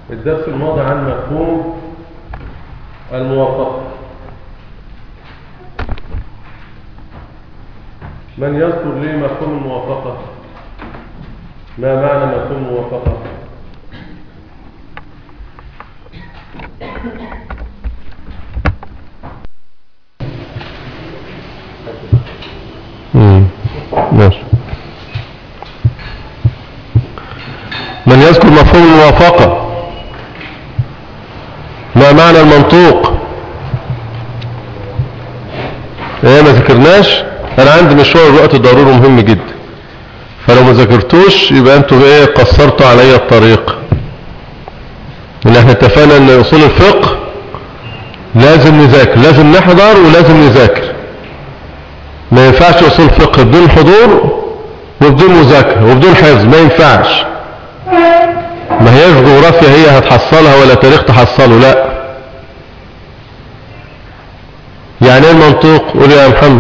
الدرس الماضي عن مفهوم الموافقة من يذكر لي مفهوم الموافقة ما معنى مفهوم الموافقة ماشي من يذكر مفهوم الموافقة ما معنى المنطوق ايه ما ذكرناش انا عندي مشوار الوقت ضروري مهم جدا فلو ما ذاكرتوش يبقى انتوا ايه قصرتوا علي الطريق ان احنا اتفقنا ان اصول الفقه لازم نذاكر لازم نحضر ولازم نذاكر ما ينفعش اصول فقه بدون حضور وبدون مذاكرة وبدون حفظ ما ينفعش ما هيش جغرافيا هي هتحصلها ولا تاريخ تحصله لا يعني ايه المنطوق قول يا محمد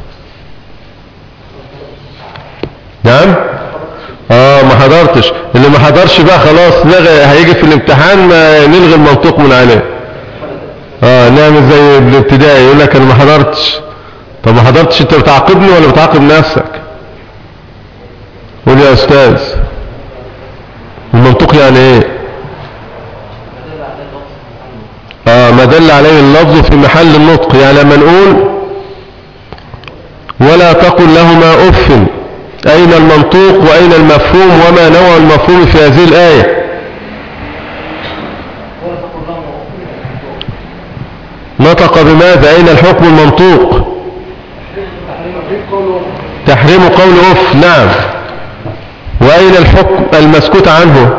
نعم اه ما حضرتش اللي ما حضرش بقى خلاص لغى هيجي في الامتحان ما نلغي المنطوق من عليه اه نعمل زي الابتدائي يقول لك انا ما حضرتش طب ما حضرتش انت بتعاقبني ولا بتعاقب نفسك قول يا استاذ المنطوق يعني ايه اه ما دل عليه اللفظ في محل النطق يعني لما نقول ولا تقل لهما اف اين المنطوق واين المفهوم وما نوع المفهوم في هذه الايه نطق بماذا اين الحكم المنطوق تحريم قول اف نعم واين الحكم المسكوت عنه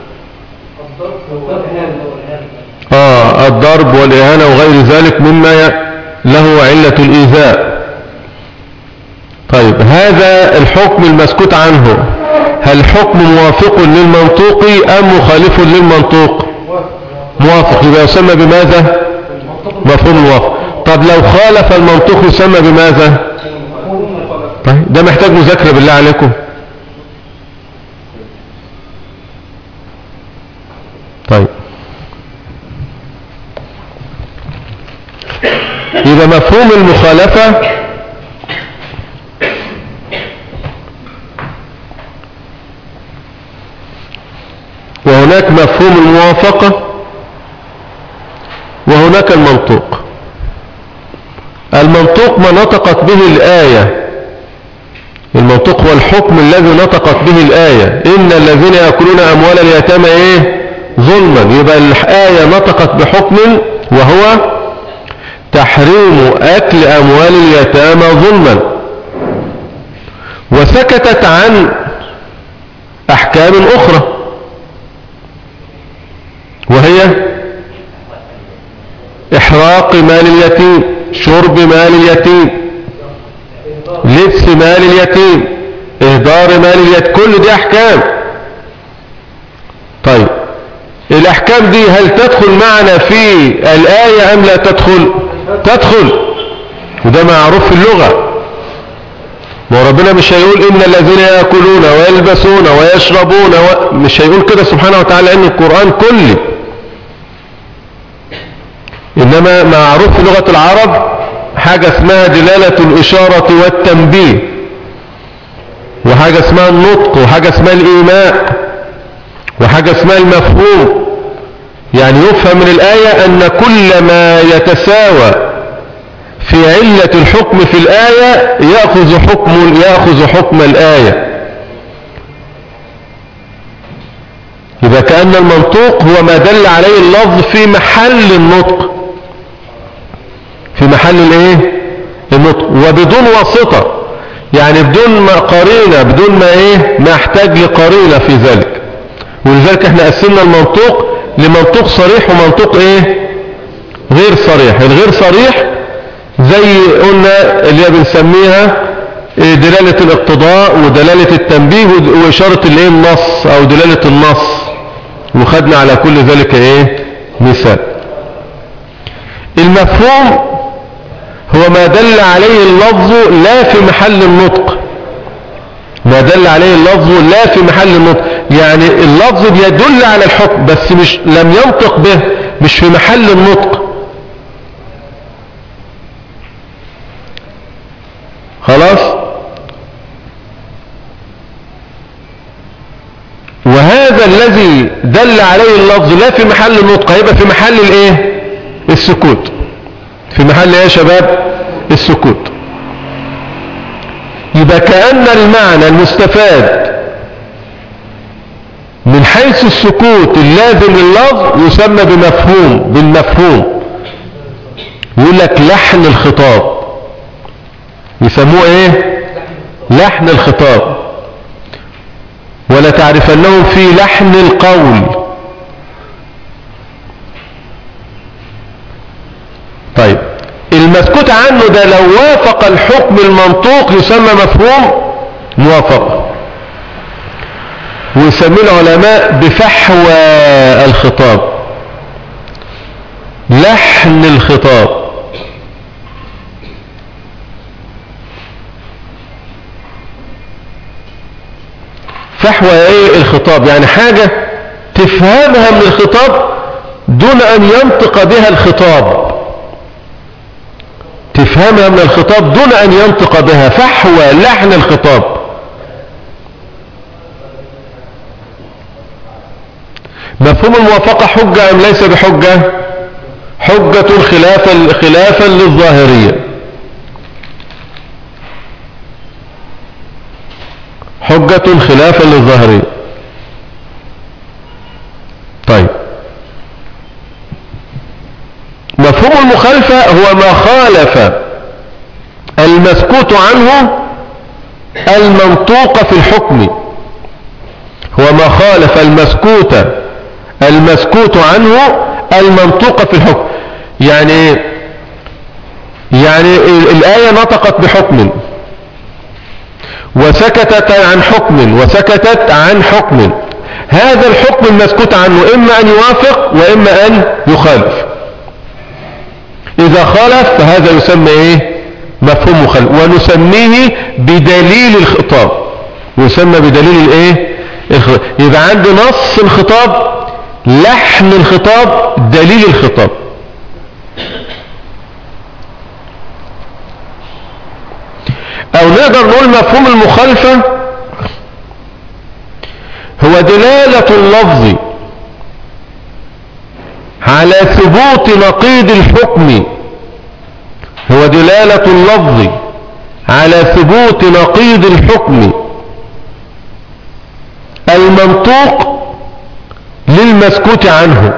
اه الضرب والاهانة وغير ذلك مما له علة الايذاء طيب هذا الحكم المسكوت عنه هل حكم موافق للمنطوق ام مخالف للمنطوق موافق يبقى يسمى بماذا مفهوم موافق طب لو خالف المنطوق يسمى بماذا طيب ده محتاج مذاكرة بالله عليكم طيب يبقى مفهوم المخالفة وهناك مفهوم الموافقة وهناك المنطوق المنطوق ما نطقت به الآية المنطوق هو الحكم الذي نطقت به الآية إن الذين يأكلون أموال اليتامى إيه ظلما يبقى الآية نطقت بحكم وهو تحريم أكل أموال اليتامى ظلما وسكتت عن أحكام أخرى وهي إحراق مال اليتيم شرب مال اليتيم لبس مال اليتيم إهدار مال اليتيم كل دي أحكام طيب الأحكام دي هل تدخل معنا في الآية أم لا تدخل تدخل وده معروف في اللغة وربنا مش هيقول إن الذين يأكلون ويلبسون ويشربون و... مش هيقول كده سبحانه وتعالى إن القرآن كله إنما معروف في لغة العرب حاجة اسمها دلالة الإشارة والتنبيه وحاجة اسمها النطق وحاجة اسمها الإيماء وحاجة اسمها المفهوم يعني يفهم من الآية أن كل ما يتساوى في علة الحكم في الآية يأخذ حكم, يأخذ حكم الآية إذا كأن المنطوق هو ما دل عليه اللفظ في محل النطق في محل الايه النطق وبدون واسطة يعني بدون ما قرينة بدون ما ايه ما احتاج لقرينة في ذلك ولذلك احنا قسمنا المنطوق لمنطوق صريح ومنطوق ايه غير صريح الغير صريح زي قلنا اللي بنسميها دلالة الاقتضاء ودلالة التنبيه واشارة الايه النص او دلالة النص وخدنا على كل ذلك ايه مثال المفهوم هو ما دل عليه اللفظ لا في محل النطق ما دل عليه اللفظ لا في محل النطق يعني اللفظ بيدل على الحكم بس مش لم ينطق به مش في محل النطق خلاص وهذا الذي دل عليه اللفظ لا في محل النطق هيبقى في محل الايه السكوت في محل ايه يا شباب السكوت يبقى كأن المعنى المستفاد من حيث السكوت اللازم لللفظ يسمى بمفهوم بالمفهوم يقول لك لحن الخطاب يسموه ايه لحن الخطاب ولا تعرفنهم في لحن القول طيب المسكوت عنه ده لو وافق الحكم المنطوق يسمى مفهوم موافقة ويسميه العلماء بفحوى الخطاب لحن الخطاب فحوى ايه الخطاب يعني حاجة تفهمها من الخطاب دون ان ينطق بها الخطاب تفهمها من الخطاب دون ان ينطق بها فحوى لحن الخطاب مفهوم الموافقة حجة ام ليس بحجة حجة خلافا خلافا للظاهرية حجة خلافا للظاهرية طيب مفهوم المخالفة هو ما خالف المسكوت عنه المنطوق في الحكم هو ما خالف المسكوت المسكوت عنه المنطوق في الحكم يعني ايه يعني الآية نطقت بحكم وسكتت عن حكم وسكتت عن حكم هذا الحكم المسكوت عنه إما أن يوافق وإما أن يخالف إذا خالف فهذا يسمى إيه مفهوم مخالف ونسميه بدليل الخطاب يسمى بدليل الإيه الخطاب. يبقى عندي نص الخطاب لحن الخطاب دليل الخطاب او نقدر نقول مفهوم المخالفة هو دلالة اللفظ على ثبوت نقيض الحكم هو دلالة اللفظ على ثبوت نقيض الحكم المنطوق للمسكوت عنه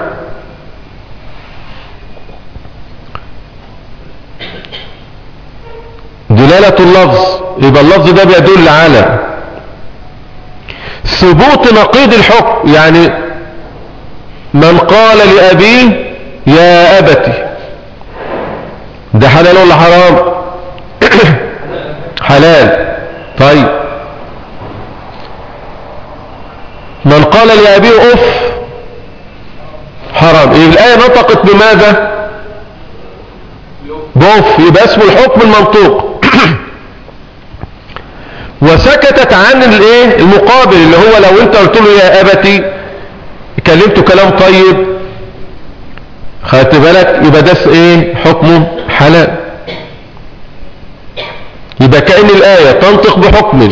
دلالة اللفظ يبقى اللفظ ده بيدل على ثبوت نقيض الحكم يعني من قال لأبيه يا أبتي ده حلال ولا حرام حلال طيب من قال لأبيه أف حرام يبقى الآية نطقت بماذا بأف يبقى اسمه الحكم المنطوق وسكتت عن الايه المقابل اللي هو لو انت قلت له يا ابتي كلمته كلام طيب خدت بالك يبقى ده ايه حكمه حلال يبقى كأن الآية تنطق بحكم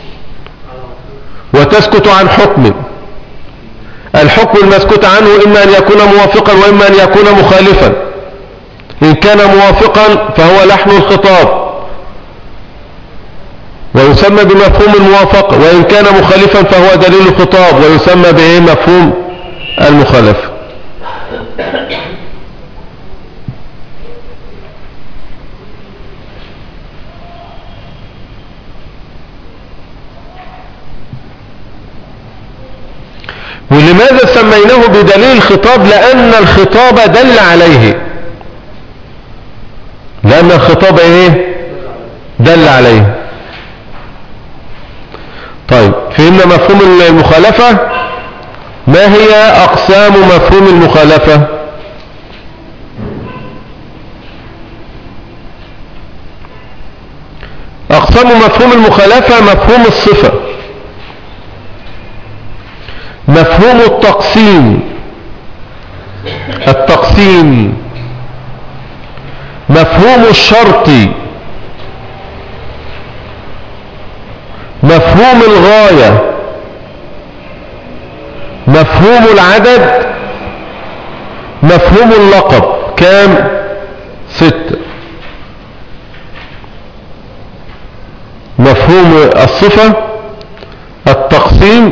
وتسكت عن حكم الحكم المسكوت عنه إما أن يكون موافقا وإما أن يكون مخالفا إن كان موافقا فهو لحن الخطاب ويسمى بمفهوم الموافقة وإن كان مخالفا فهو دليل الخطاب ويسمى بإيه مفهوم المخالفة ولماذا سميناه بدليل الخطاب لأن الخطاب دل عليه لأن الخطاب ايه دل عليه طيب فهمنا مفهوم المخالفة ما هي أقسام مفهوم المخالفة أقسام مفهوم المخالفة مفهوم الصفة مفهوم التقسيم التقسيم مفهوم الشرط مفهوم الغاية مفهوم العدد مفهوم اللقب كام ستة مفهوم الصفة التقسيم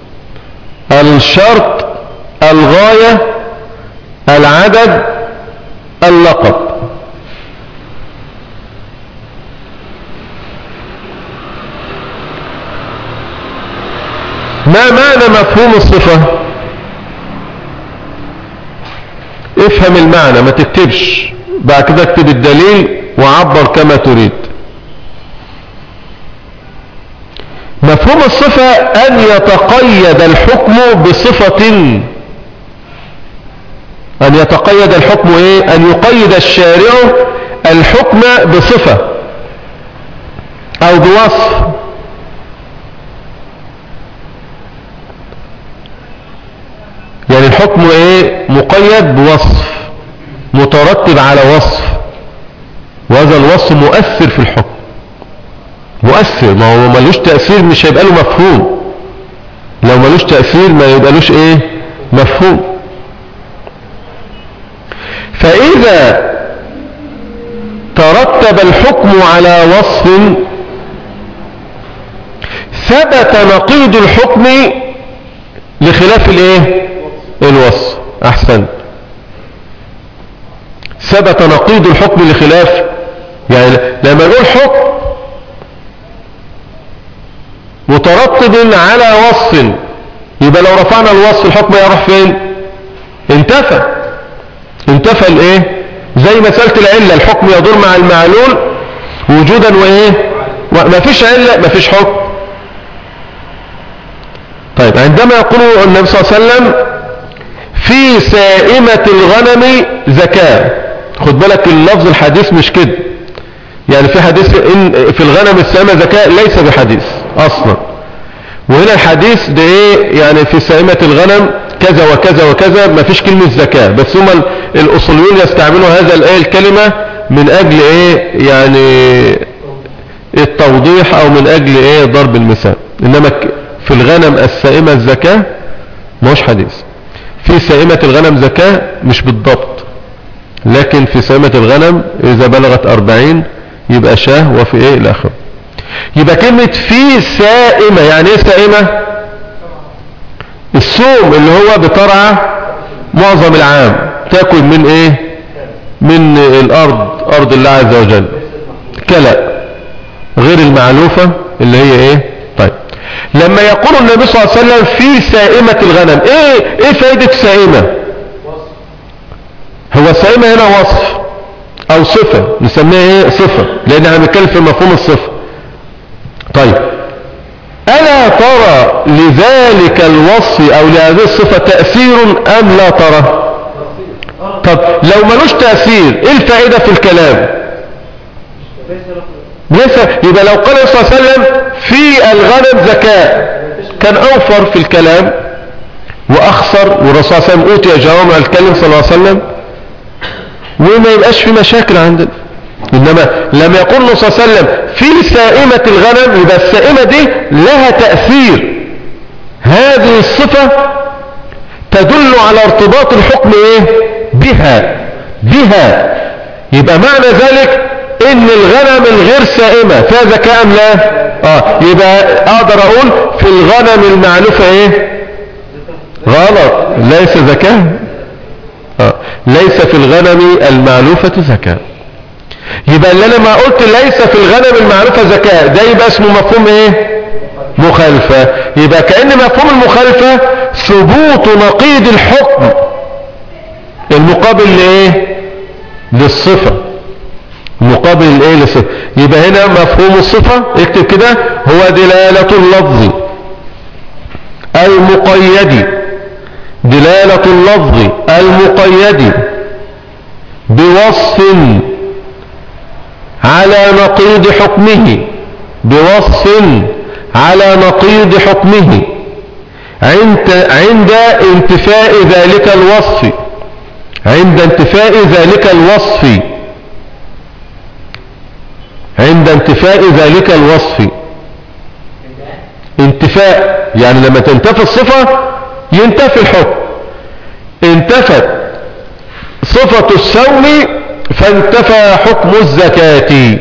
الشرط الغاية العدد اللقب ما معنى مفهوم الصفة افهم المعنى ما تكتبش بعد كده اكتب الدليل وعبر كما تريد مفهوم الصفة أن يتقيد الحكم بصفة أن يتقيد الحكم إيه؟ أن يقيد الشارع الحكم بصفة أو بوصف يعني الحكم إيه؟ مقيد بوصف مترتب على وصف وهذا الوصف مؤثر في الحكم مؤثر ما هو ملوش تأثير مش هيبقى له مفهوم لو ملوش تأثير ما يبقالوش ايه مفهوم فإذا ترتب الحكم على وصف ثبت نقيض الحكم لخلاف الايه الوصف احسن ثبت نقيض الحكم لخلاف يعني لما نقول حكم مترتب على وصف يبقى لو رفعنا الوصف الحكم يروح فين انتفى انتفى الايه زي مسألة العلة الحكم يدور مع المعلول وجودا وايه ما فيش علة ما فيش حكم طيب عندما يقول النبي صلى الله عليه وسلم في سائمة الغنم زكاة خد بالك اللفظ الحديث مش كده يعني في حديث إن في الغنم السائمة زكاة ليس بحديث اصلا وهنا الحديث ده ايه يعني في سائمة الغنم كذا وكذا وكذا ما فيش كلمة زكاة بس هم الاصوليون يستعملوا هذا الايه الكلمة من اجل ايه يعني التوضيح او من اجل ايه ضرب المثال انما في الغنم السائمة الزكاة ما هوش حديث في سائمة الغنم زكاة مش بالضبط لكن في سائمة الغنم اذا بلغت اربعين يبقى شاه وفي ايه الاخر يبقى كلمة في سائمة يعني ايه سائمة السوم اللي هو بترعى معظم العام تاكل من ايه من الارض ارض الله عز وجل كلا غير المعلوفة اللي هي ايه طيب لما يقول النبي صلى الله عليه وسلم في سائمة الغنم ايه ايه فايدة سائمة هو السائمة هنا وصف او صفة نسميها ايه صفة لان احنا بنتكلم في مفهوم الصفة طيب ألا ترى لذلك الوصف أو لهذه الصفة تأثير أم لا ترى طب لو ملوش تأثير إيه الفائدة في الكلام ليس يبقى لو قال صلى الله عليه وسلم في الغنم زكاة كان أوفر في الكلام وأخسر والرسول صلى الله عليه وسلم أوتي جوامع الكلم صلى الله عليه وسلم وما يبقاش في مشاكل عندنا إنما لما يقول له صلى الله عليه وسلم في سائمة الغنم يبقى السائمة دي لها تأثير هذه الصفة تدل على ارتباط الحكم ايه بها بها يبقى معنى ذلك ان الغنم الغير سائمة فيها ذكاء ام لا اه يبقى اقدر اقول في الغنم المعلوفة ايه غلط ليس ذكاء آه. ليس في الغنم المعلوفة ذكاء يبقى اللي انا ما قلت ليس في الغنم المعروفة زكاة ده يبقى اسمه مفهوم ايه مخالفة يبقى كأن مفهوم المخالفة ثبوت نقيض الحكم المقابل لايه للصفة مقابل الايه للصفة يبقى هنا مفهوم الصفة اكتب كده هو دلالة اللفظ المقيد دلالة اللفظ المقيد بوصف على نقيض حكمه بوصف على نقيض حكمه عند عند انتفاء ذلك الوصف عند انتفاء ذلك الوصف عند انتفاء ذلك الوصف انتفاء يعني لما تنتفي الصفة ينتفي الحكم انتفت صفة السوم فانتفى حكم الزكاة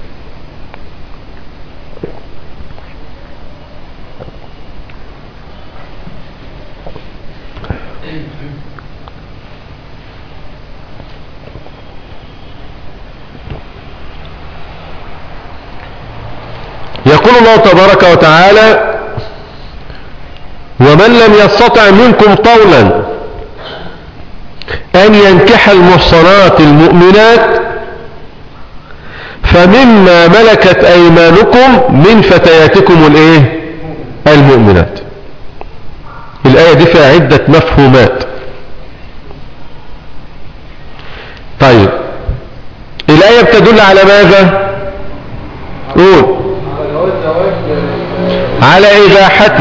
يقول الله تبارك وتعالى ومن لم يستطع منكم طولا أن ينكح المحصنات المؤمنات فمما ملكت أيمانكم من فتياتكم الايه المؤمنات الآية دي فيها عدة مفهومات طيب الآية بتدل على ماذا قول على إباحة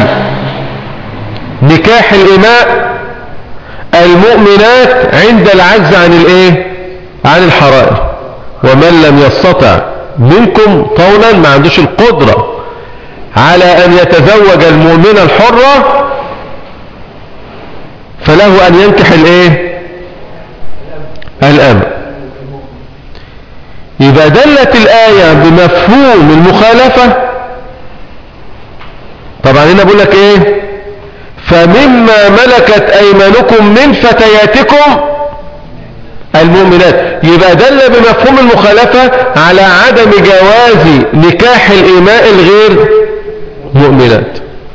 نكاح الإماء المؤمنات عند العجز عن الايه عن الحرائر ومن لم يستطع منكم طولا ما عندوش القدرة على ان يتزوج المؤمنة الحرة فله ان ينكح الايه الامر يبقى دلت الآية بمفهوم المخالفة طبعا هنا بقول لك ايه فمما ملكت ايمانكم من فتياتكم المؤمنات يبقى دل بمفهوم المخالفة على عدم جواز نكاح الإماء الغير مؤمنات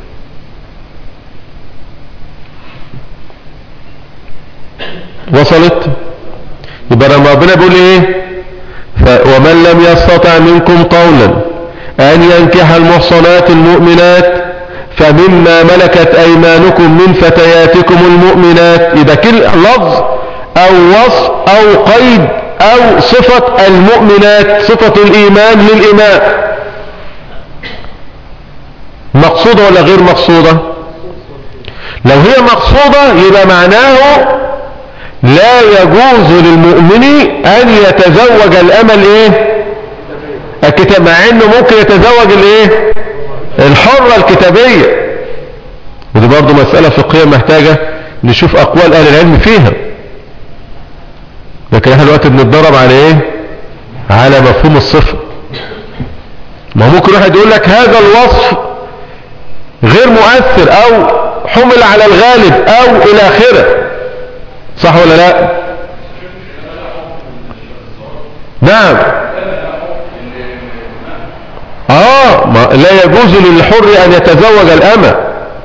وصلت يبقى لما ربنا بيقول ايه ف- ومن لم يستطع منكم طولا ان ينكح المحصنات المؤمنات فمما ملكت ايمانكم من فتياتكم المؤمنات يبقى كل لفظ او وصف او قيد او صفة المؤمنات صفة الايمان للاماء مقصودة ولا غير مقصودة لو هي مقصودة يبقى معناه لا يجوز للمؤمن ان يتزوج الامل ايه الكتاب مع انه ممكن يتزوج الايه الحرة الكتابية ودي برضو مسألة فقهية محتاجة نشوف اقوال اهل العلم فيها لكن احنا دلوقتي بنتدرب على ايه على مفهوم الصفة ما هو ممكن واحد يقول لك هذا الوصف غير مؤثر او حمل على الغالب او الى اخره صح ولا لا نعم اه ما لا يجوز للحر ان يتزوج الامة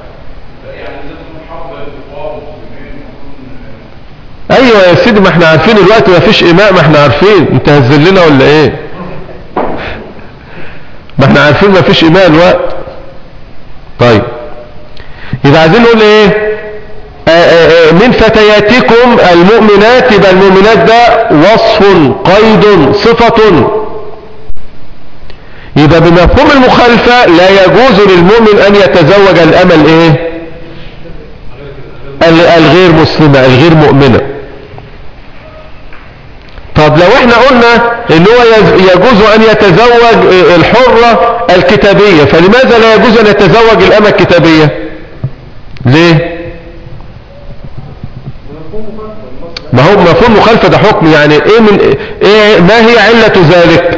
ايوه يا سيدي ما احنا عارفين الوقت ما فيش اماء ما احنا عارفين انت هزلنا ولا ايه ما احنا عارفين ما فيش اماء الوقت طيب يبقى عايزين نقول ايه آه، آه، آه، من فتياتكم المؤمنات يبقى المؤمنات ده وصف قيد صفة يبقى بمفهوم المخالفة لا يجوز للمؤمن ان يتزوج الامل ايه ال- الغير مسلمة الغير مؤمنة طب لو احنا قلنا ان هو يز- يجوز ان يتزوج آه، الحرة الكتابية فلماذا لا يجوز ان يتزوج الامة الكتابية ليه ما هو مفهوم مخالفة ده حكم يعني ايه من ايه ما هي علة ذلك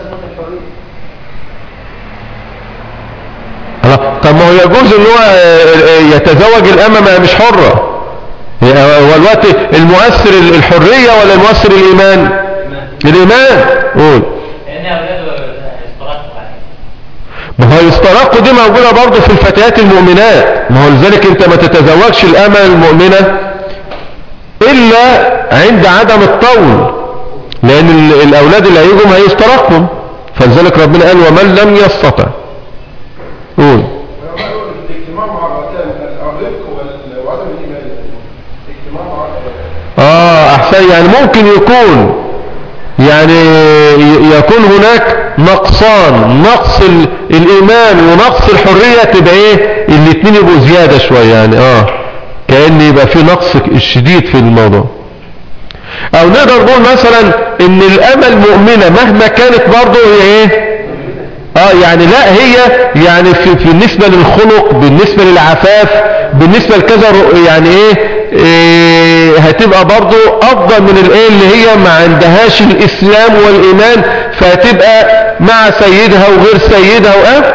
الله. طب ما هو يجوز ان هو آه، آه، يتزوج الامة ما مش حرة هو الوقت المؤثر الحرية ولا المؤثر الايمان الايمان قول لان اولاده استرقوا عليه ما هو يسترق دي موجودة برضه في الفتيات المؤمنات ما هو لذلك انت ما تتزوجش الامة المؤمنة الا عند عدم الطول لان ال- الاولاد اللي هيجوا ما هيسترقوا فلذلك ربنا قال ومن لم يستطع قول الاجتماع مع الرجال الرزق وال- وعدم الايمان الاجتماع مع اه احسن يعني ممكن يكون يعني ي- يكون هناك نقصان نقص ال- الايمان ونقص الحرية تبقى ايه الاتنين يبقوا زيادة شوية يعني اه كأن يبقى في نقص شديد في الموضوع او نقدر نقول مثلا ان الامل مؤمنة مهما كانت برضه هي ايه اه يعني لا هي يعني في في بالنسبة للخلق بالنسبة للعفاف بالنسبة لكذا رؤ- يعني ايه, إيه هتبقى برضو افضل من الايه اللي هي ما عندهاش الاسلام والايمان فهتبقى مع سيدها وغير سيدها واه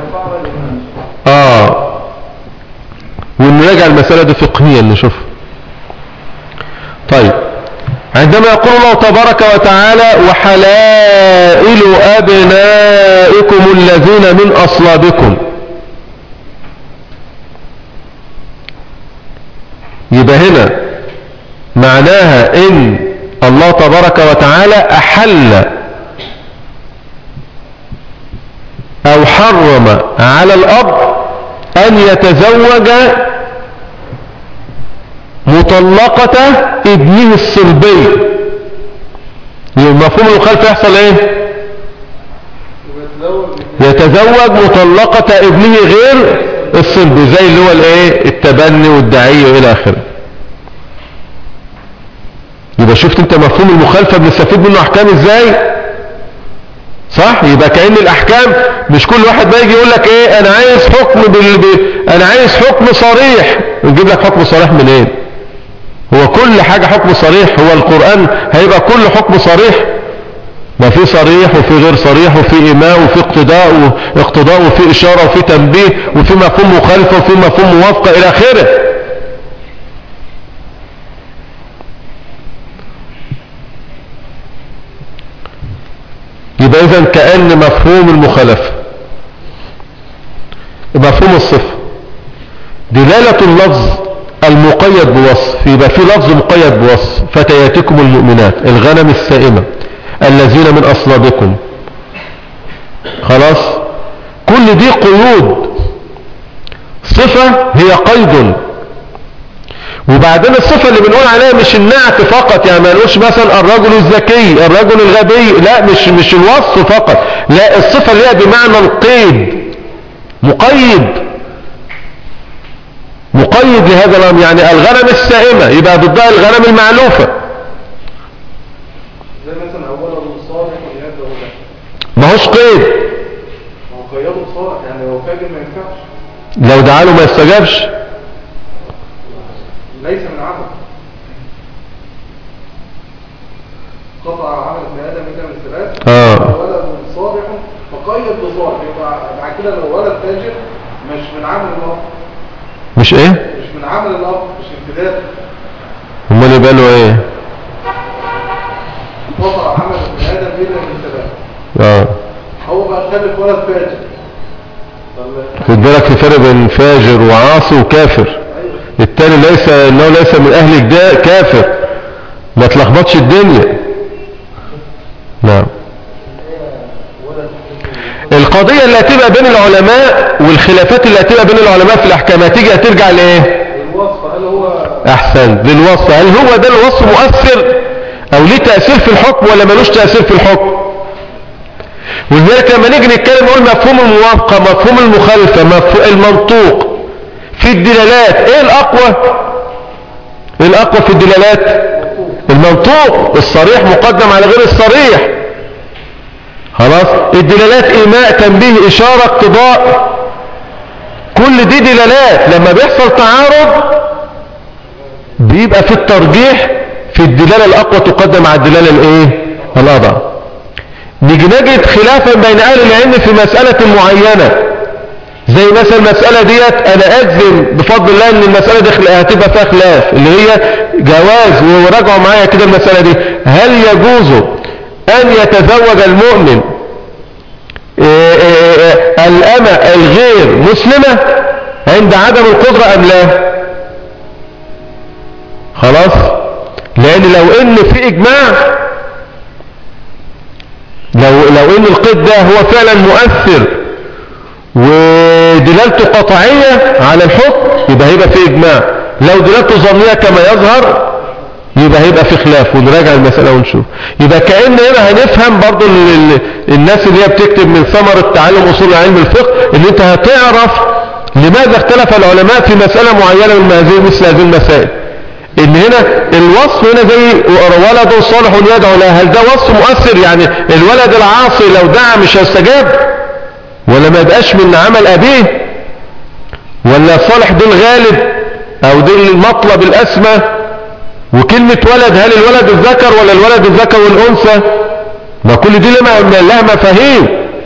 اه ونراجع المسألة دي فقهيا نشوف طيب عندما يقول الله تبارك وتعالى وحلائل أبنائكم الذين من أصلابكم يبقى هنا معناها ان الله تبارك وتعالى احل او حرم على الاب ان يتزوج مطلقة ابنه الصلبي يبقى مفهوم المخالفة يحصل ايه يتزوج مطلقة ابنه غير الصلبي زي اللي هو الايه التبني والدعية والى اخره يبقى شفت انت مفهوم المخالفة بنستفيد منه احكام ازاي صح يبقى كأن الاحكام مش كل واحد بقى يجي يقول لك ايه انا عايز حكم بال... ب... انا عايز حكم صريح نجيب لك حكم صريح منين إيه؟ هو كل حاجة حكم صريح هو القرآن هيبقى كل حكم صريح ما في صريح وفي غير صريح وفي إيماء وفي اقتداء واقتضاء وفي إشارة وفي تنبيه وفي مفهوم مخالفة وفي مفهوم موافقة إلى آخره يبقى إذا كأن مفهوم المخالفة مفهوم الصفة دلالة اللفظ المقيد بوصف يبقى في لفظ مقيد بوصف فتياتكم المؤمنات الغنم السائمة الذين من أصلابكم خلاص كل دي قيود صفة هي قيد وبعدين الصفة اللي بنقول عليها مش النعت فقط يعني ما نقولش مثلا الرجل الذكي الرجل الغبي لا مش مش الوصف فقط لا الصفة اللي هي بمعنى القيد مقيد مقيد لهذا الامر يعني الغنم السائمة يبقى ضدها الغنم المعلوفة زي مثلا اولا صالح ويده له ما هوش قيد ما هو قياده صالح يعني لو فاجر ما ينفعش لو دعاله ما يستجابش ليس من عمل قطع عمل ابن ادم الا من ثلاث آه. ولد صالح فقيد بصالح يبقى بعد كده لو ولد تاجر مش من عمل الاب مش ايه مش من عمل الاب مش امتداد امال يبقى له ايه قطع عمل ابن ادم الا من ثلاث اه هو بقى خلف ولد فاجر طب خد بالك في فرق بين فاجر وعاصي وكافر ايوه التاني ليس انه ليس من اهل الجداء كافر ما تلخبطش الدنيا نعم القضية اللي هتبقى بين العلماء والخلافات اللي هتبقى بين العلماء في الاحكام هتيجي هترجع لايه الوصف هل هو احسن للوصف هل هو ده الوصف مؤثر او ليه تأثير في الحكم ولا ملوش تأثير في الحكم ولذلك لما نيجي نتكلم نقول مفهوم الموافقة مفهوم المخالفة مفهوم المنطوق في الدلالات ايه الاقوى ايه الاقوى في الدلالات المنطوق الصريح مقدم على غير الصريح خلاص الدلالات ايماء تنبيه اشارة اقتضاء كل دي دلالات لما بيحصل تعارض بيبقى في الترجيح في الدلالة الأقوى تقدم على الدلالة الإيه؟ الأضع نيجي نجد خلافا بين أهل العلم في مسألة معينة زي مثلا المسألة ديت أنا أجزم بفضل الله إن المسألة دي خلا- هتبقى فيها خلاف اللي هي جواز وراجعوا معايا كده المسألة دي هل يجوز أن يتزوج المؤمن إيه إيه إيه الأمة الغير مسلمة عند عدم القدرة أم لا خلاص لأن لو إن في إجماع لو, لو إن القيد ده هو فعلا مؤثر ودلالته قطعية على الحكم يبقى هيبقى في إجماع لو دلالته ظنية كما يظهر يبقى هيبقى في خلاف ونراجع المسألة ونشوف يبقى كأن هنا هنفهم برضو ال- ال- الناس اللي هي بتكتب من ثمرة تعلم أصول علم الفقه ان انت هتعرف لماذا اختلف العلماء في مسألة معينة من هذه مثل هذه المسائل ان هنا الوصف هنا زي ولد صالح يدعو له هل ده وصف مؤثر يعني الولد العاصي لو دعا مش هيستجاب ولا ما يبقاش من عمل ابيه ولا صالح ده الغالب او ده المطلب الاسمى وكلمة ولد هل الولد الذكر ولا الولد الذكر والانثى ما كل دي لما لها مفاهيم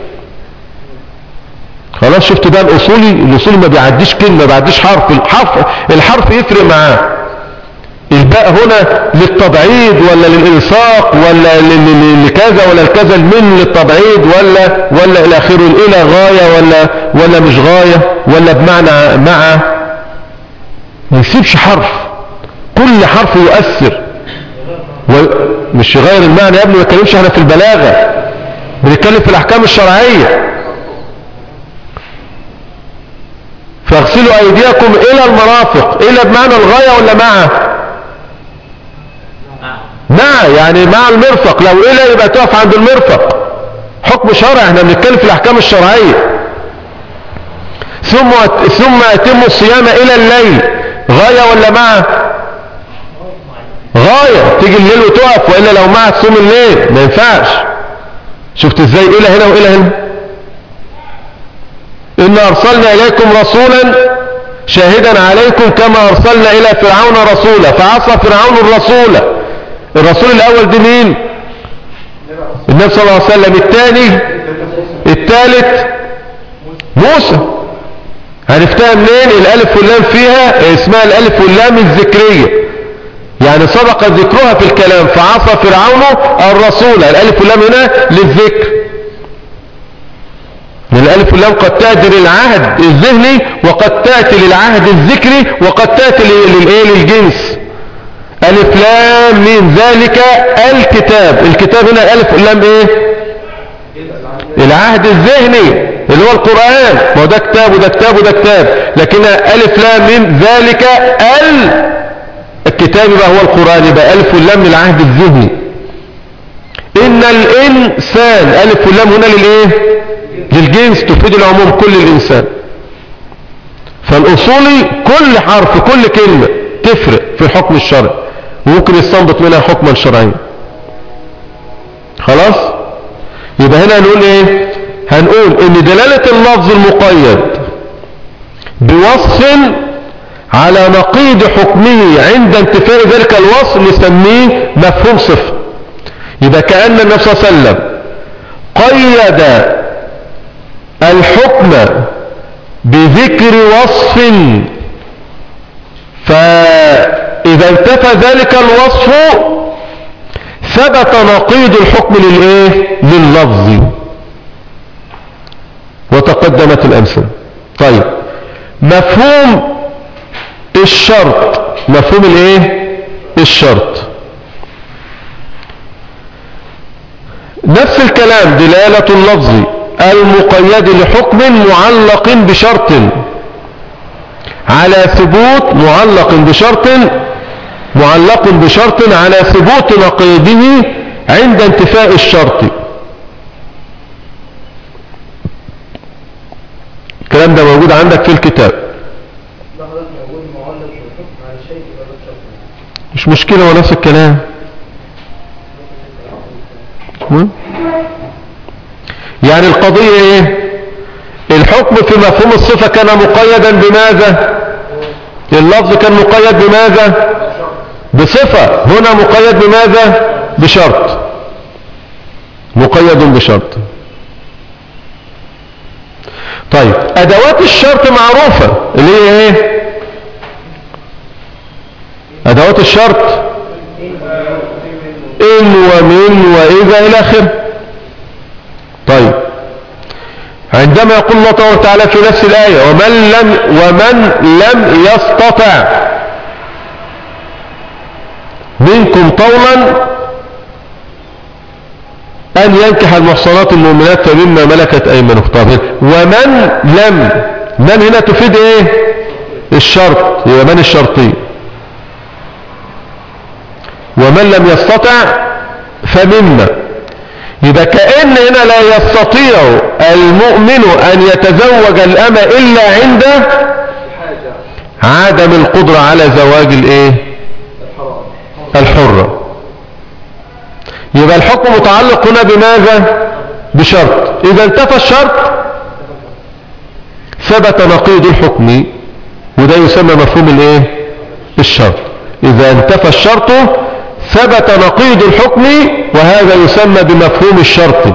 خلاص شفت بقى الاصولي الاصولي ما بيعديش كلمه ما بيعديش حرف الحرف الحرف يفرق معاه الباء هنا للتبعيد ولا للإلصاق ولا ل- ل- لكذا ولا الكذا المن للتبعيد ولا ولا إلى آخره إلى غاية ولا ولا مش غاية ولا بمعنى مع ما يسيبش حرف كل حرف يؤثر ومش يغير المعنى يا ابني ما نتكلمش احنا في البلاغة بنتكلم في الأحكام الشرعية فاغسلوا أيديكم إلى المرافق إلى بمعنى الغاية ولا مع مع يعني مع المرفق لو إلى يبقى تقف عند المرفق حكم شرعي احنا بنتكلم في الأحكام الشرعية ثم ثم أتم الصيام إلى الليل غاية ولا مع غاية تيجي الليل وتقف وإلا لو مع تصوم الليل ما ينفعش شفت ازاي إلى هنا وإلى هنا إن أرسلنا إليكم رسولا شاهدا عليكم كما أرسلنا إلى فرعون رسولا فعصى فرعون الرسول الرسول الأول دي مين النبي صلى الله عليه وسلم الثاني الثالث موسى عرفتها منين الألف واللام فيها اسمها الألف واللام الذكرية يعني سبق ذكرها في الكلام فعصى فرعون الرسول الألف واللام هنا للذكر الألف واللام قد تأتي للعهد الذهني وقد تأتي للعهد الذكري وقد تأتي للإيه للجنس ألف لام من ذلك الكتاب الكتاب هنا ألف واللام إيه العهد الذهني اللي هو القرآن ما هو ده كتاب وده كتاب وده كتاب لكن ألف لام من ذلك ال الكتاب بقى هو القرآن يبقى ألف واللام من العهد الذهني إن الإنسان ألف واللام هنا للإيه للجنس تفيد العموم كل الإنسان فالأصولي كل حرف كل كلمة تفرق في الحكم الشرعي وممكن يستنبط منها حكما شرعيا خلاص يبقى هنا هنقول ايه هنقول ان دلالة اللفظ المقيد بوصف على نقيض حكمه عند انتفاء ذلك الوصف نسميه مفهوم صفة يبقى كأن النبي صلى الله عليه وسلم قيد الحكم بذكر وصف فإذا انتفى ذلك الوصف ثبت نقيض الحكم للإيه لللفظ وتقدمت الأمثلة طيب مفهوم الشرط مفهوم الايه الشرط نفس الكلام دلالة اللفظ المقيد لحكم معلق بشرط على ثبوت معلق بشرط معلق بشرط على ثبوت نقيضه عند انتفاء الشرط الكلام ده موجود عندك في الكتاب مش مشكلة هو نفس الكلام مم؟ يعني القضية ايه الحكم في مفهوم الصفة كان مقيدا بماذا اللفظ كان مقيد بماذا بصفة هنا مقيد بماذا بشرط مقيد بشرط طيب ادوات الشرط معروفة اللي هي ايه ادوات الشرط ان ومن واذا الى اخره طيب عندما يقول الله تبارك وتعالى في نفس الآية ومن لم, ومن لم يستطع منكم طولا أن ينكح المحصنات المؤمنات فمما ملكت أيمانه طب ومن لم من هنا تفيد ايه الشرط هي من الشرطي ومن لم يستطع فمما يبقى كأن هنا لا يستطيع المؤمن أن يتزوج الأمة إلا عند حاجة عدم القدرة على زواج الايه الحرام الحرة يبقى الحكم متعلق هنا بماذا بشرط إذا انتفى الشرط ثبت نقيض الحكم وده يسمى مفهوم الايه الشرط إذا انتفى الشرط ثبت نقيض الحكم وهذا يسمى بمفهوم الشرط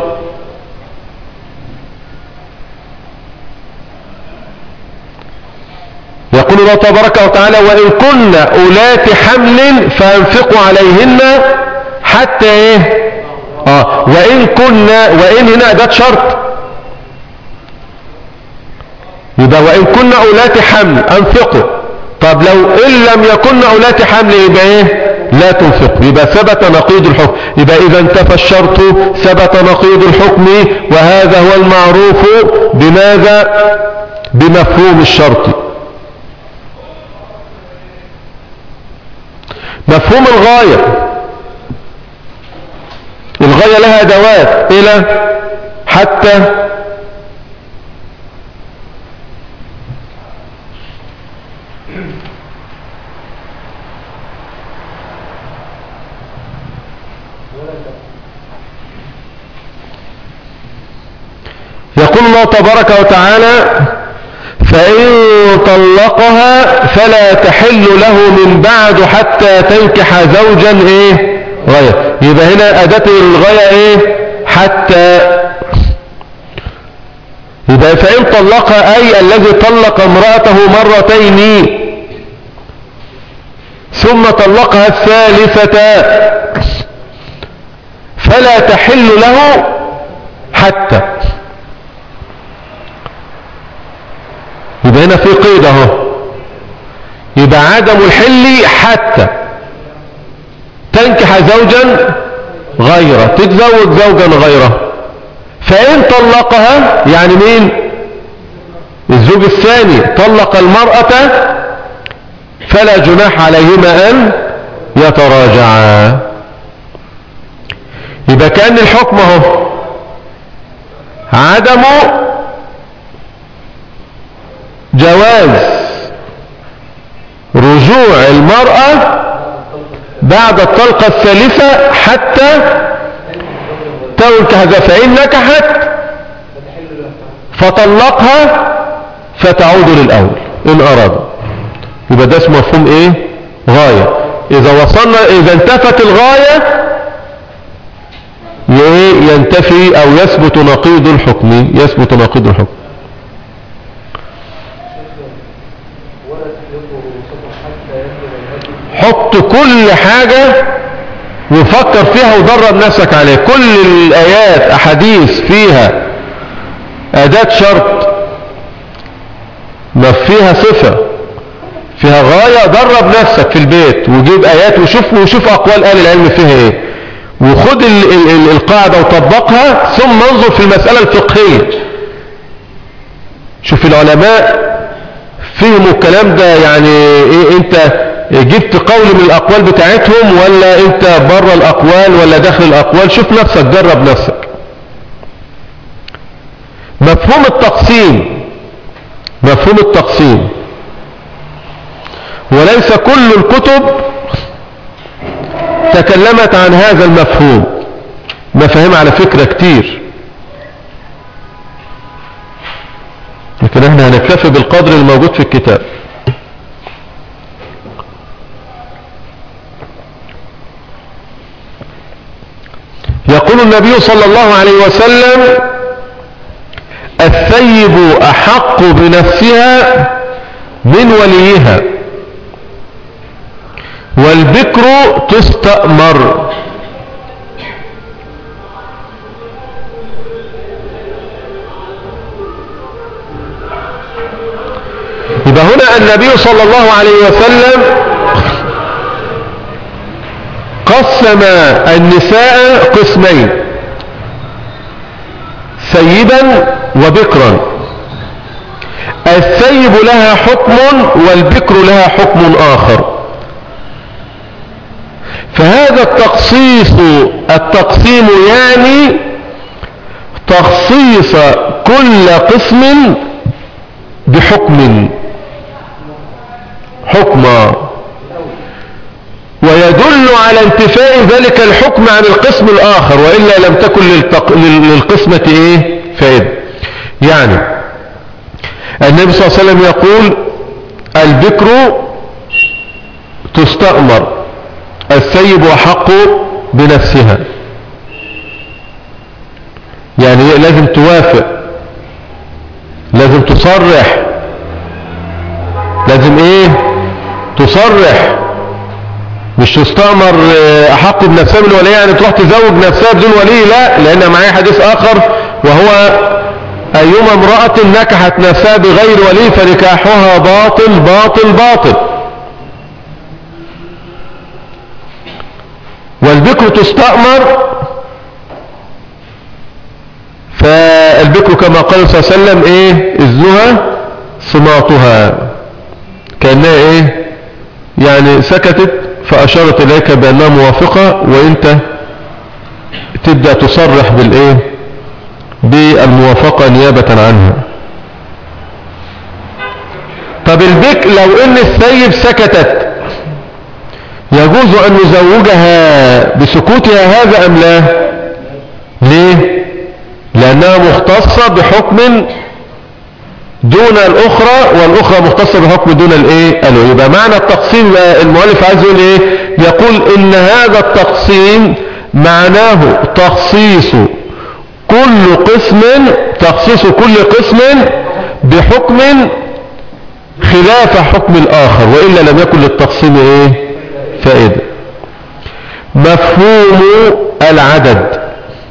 يقول الله تبارك وتعالى وإن كن أولات حمل فأنفقوا عليهن حتى إيه آه وإن كنا وإن هنا أداة شرط يبقى وإن كنا أولات حمل أنفقوا طب لو إن لم يكن أولات حمل يبقى إيه لا تنفقوا يبقى ثبت نقيض الحكم يبقى إذا انتفى الشرط ثبت نقيض الحكم وهذا هو المعروف بماذا بمفهوم الشرط مفهوم الغاية الغاية لها أدوات إلى حتى يقول الله تبارك وتعالى فإن طلقها فلا تحل له من بعد حتى تنكح زوجا ايه غاية يبقى هنا أداة الغاية ايه حتى يبقى فإن طلقها أي الذي طلق امرأته مرتين ثم طلقها الثالثة فلا تحل له حتى يبقى هنا في قيد اهو يبقى عدم الحل حتى تنكح زوجا غيره تتزوج زوجا غيره فإن طلقها يعني مين الزوج الثاني طلق المرأة فلا جناح عليهما أن يتراجعا يبقى كأن الحكم اهو عدم جواز رجوع المرأة بعد الطلقة الثالثة حتى تنكح فإن نكحت فطلقها فتعود للأول إن أراد يبقى ده اسمه مفهوم إيه غاية إذا وصلنا إذا انتفت الغاية ي- ينتفي أو يثبت نقيض الحكم يثبت نقيض الحكم حط كل حاجة وفكر فيها ودرب نفسك عليها كل الآيات أحاديث فيها أداة شرط ما فيها صفة فيها غاية درب نفسك في البيت وجيب آيات وشوف وشوف أقوال أهل العلم فيها إيه وخد ال ال ال القاعدة وطبقها ثم انظر في المسألة الفقهية شوف العلماء فهموا الكلام ده يعني ايه انت جبت قول من الاقوال بتاعتهم ولا انت بره الاقوال ولا داخل الاقوال شوف نفسك جرب نفسك مفهوم التقسيم مفهوم التقسيم وليس كل الكتب تكلمت عن هذا المفهوم مفاهيم على فكرة كتير لكن احنا هنكتفي بالقدر الموجود في الكتاب يقول النبي صلى الله عليه وسلم الثيب أحق بنفسها من وليها والبكر تستأمر يبقى هنا النبي صلى الله عليه وسلم قسم النساء قسمين ثيبا وبكرا الثيب لها حكم والبكر لها حكم آخر فهذا التقصيص التقسيم يعني تخصيص كل قسم بحكم حكما ويدل على انتفاء ذلك الحكم عن القسم الآخر وإلا لم تكن للتق... لل- للقسمة إيه فائدة يعني النبي صلى الله عليه وسلم يقول البكر تستأمر السيب أحق بنفسها يعني إيه؟ لازم توافق لازم تصرح لازم ايه تصرح مش تستأمر آه، احق بنفسها من ولي يعني تروح تزوج نفسها بدون ولي لا لان معايا حديث اخر وهو ايما امرأة نكحت نفسها بغير ولي فنكاحها باطل باطل باطل والبكر تستأمر فالبكر كما قال صلى الله عليه وسلم ايه اذنها صماتها كأنها ايه يعني سكتت فاشارت اليك بانها موافقة وانت تبدأ تصرح بالايه بالموافقة نيابة عنها طب البك لو ان الثيب سكتت يجوز ان نزوجها بسكوتها هذا ام لا ليه لانها مختصة بحكم دون الاخرى والاخرى مختصة بحكم دون الايه قالوا يبقى معنى التقسيم بقى المؤلف عايز يقول ايه يقول ان هذا التقسيم معناه تخصيص كل قسم تخصيص كل قسم بحكم خلاف حكم الاخر والا لم يكن للتقسيم ايه فائدة مفهوم العدد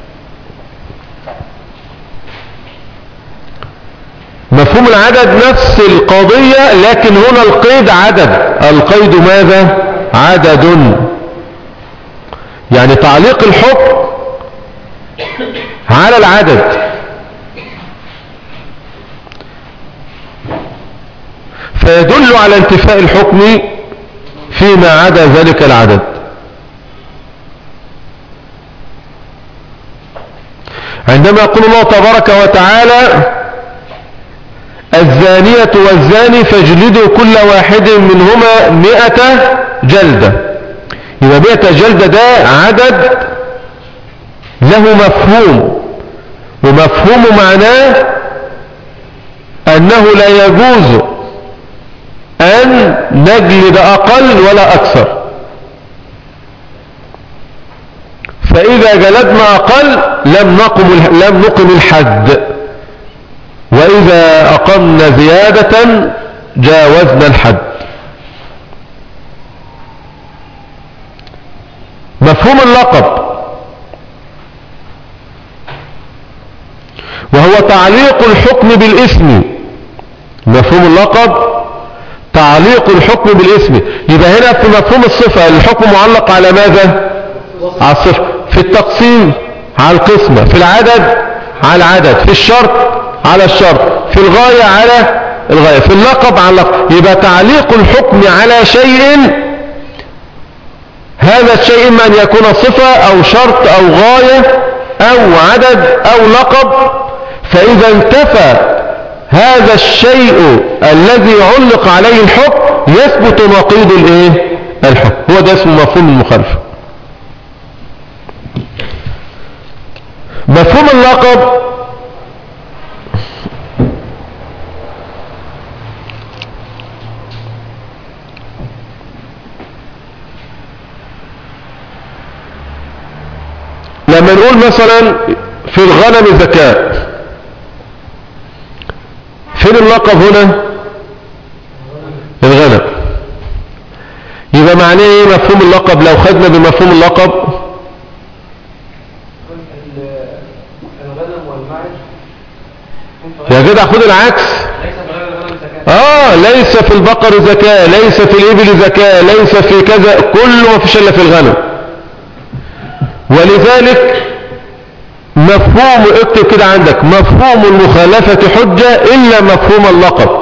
مفهوم العدد نفس القضية لكن هنا القيد عدد القيد ماذا عدد يعني تعليق الحكم على العدد فيدل على انتفاء الحكم فيما عدا ذلك العدد عندما يقول الله تبارك وتعالى الزانية والزاني فاجلدوا كل واحد منهما مئة جلدة يبقى مئة جلدة ده عدد له مفهوم ومفهوم معناه أنه لا يجوز أن نجلد أقل ولا أكثر فإذا جلدنا أقل لم نقم لم نقم الحد وإذا أقمنا زيادة جاوزنا الحد مفهوم اللقب وهو تعليق الحكم بالاسم مفهوم اللقب تعليق الحكم بالاسم يبقى هنا في مفهوم الصفة الحكم معلق على ماذا على الصفة في التقسيم على القسمة في العدد على العدد في الشرط على الشرط في الغاية على الغاية في اللقب على اللقب يبقى تعليق الحكم على شيء هذا الشيء إما أن يكون صفة أو شرط أو غاية أو عدد أو لقب فإذا انتفى هذا الشيء الذي علق عليه الحكم يثبت نقيض الايه الحكم هو ده اسمه مفهوم المخالفة مفهوم اللقب لما نقول مثلا في الغنم زكاه فين اللقب هنا الغنم يبقى معناه ايه مفهوم اللقب لو خدنا بمفهوم اللقب الغنم والمعز يا جدع خد العكس ليس في غير الغنم زكاة اه ليس في البقر زكاة ليس في الابل زكاة ليس في كذا كله ما فيش الا في الغنم ولذلك مفهوم اكتب كده عندك مفهوم المخالفة حجة إلا مفهوم اللقب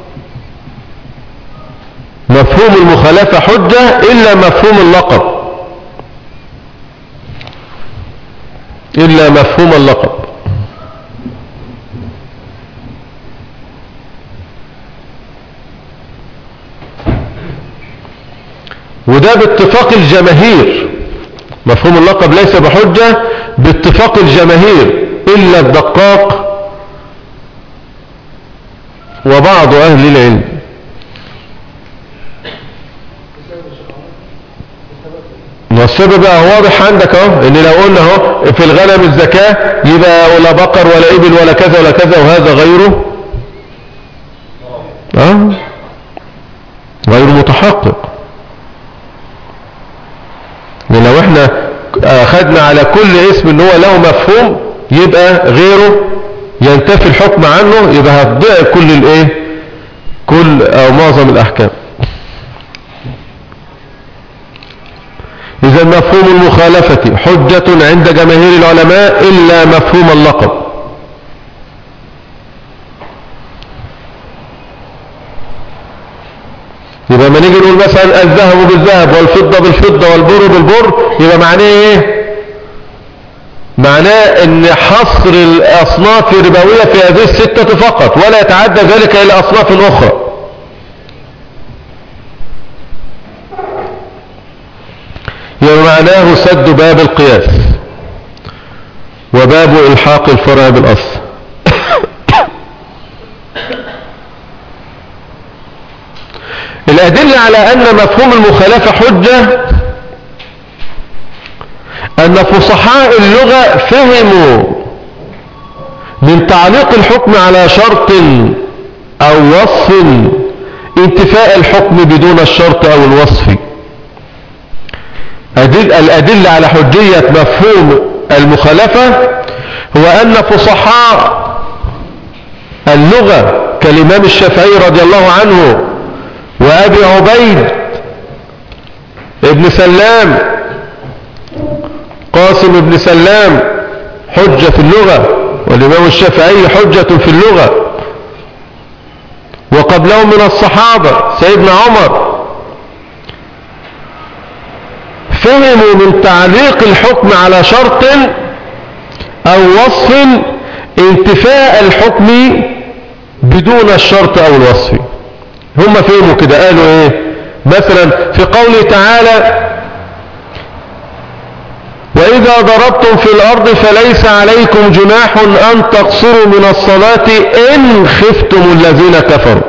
مفهوم المخالفة حجة إلا مفهوم اللقب إلا مفهوم اللقب وده باتفاق الجماهير مفهوم اللقب ليس بحجة باتفاق الجماهير إلا الدقاق وبعض أهل العلم والسبب بقى واضح عندك اهو ان لو قلنا اهو في الغنم الزكاة يبقى ولا بقر ولا ابل ولا كذا ولا كذا وهذا غيره اه غير متحقق لو احنا اخذنا على كل اسم ان هو له مفهوم يبقى غيره ينتفي الحكم عنه يبقى هتضيع كل الايه كل او معظم الاحكام اذا مفهوم المخالفة حجة عند جماهير العلماء الا مفهوم اللقب يبقى ما نيجي نقول مثلا الذهب بالذهب والفضة بالفضة والبر بالبر يبقى معناه ايه معناه ان حصر الاصناف الربوية في هذه الستة فقط ولا يتعدى ذلك الى اصناف اخرى يبقى معناه سد باب القياس وباب الحاق الفرع بالاصل الأدلة على أن مفهوم المخالفة حجة أن فصحاء اللغة فهموا من تعليق الحكم على شرط أو وصف انتفاء الحكم بدون الشرط أو الوصف أدل الأدلة على حجية مفهوم المخالفة هو أن فصحاء اللغة كالإمام الشافعي رضي الله عنه وأبي عبيد ابن سلام قاسم ابن سلام حجة في اللغة والإمام الشافعي حجة في اللغة وقبلهم من الصحابة سيدنا عمر فهموا من تعليق الحكم على شرط أو وصف انتفاء الحكم بدون الشرط أو الوصف هم فهموا كده قالوا ايه مثلا في قوله تعالى وإذا ضربتم في الأرض فليس عليكم جناح أن تقصروا من الصلاة إن خفتم الذين كفروا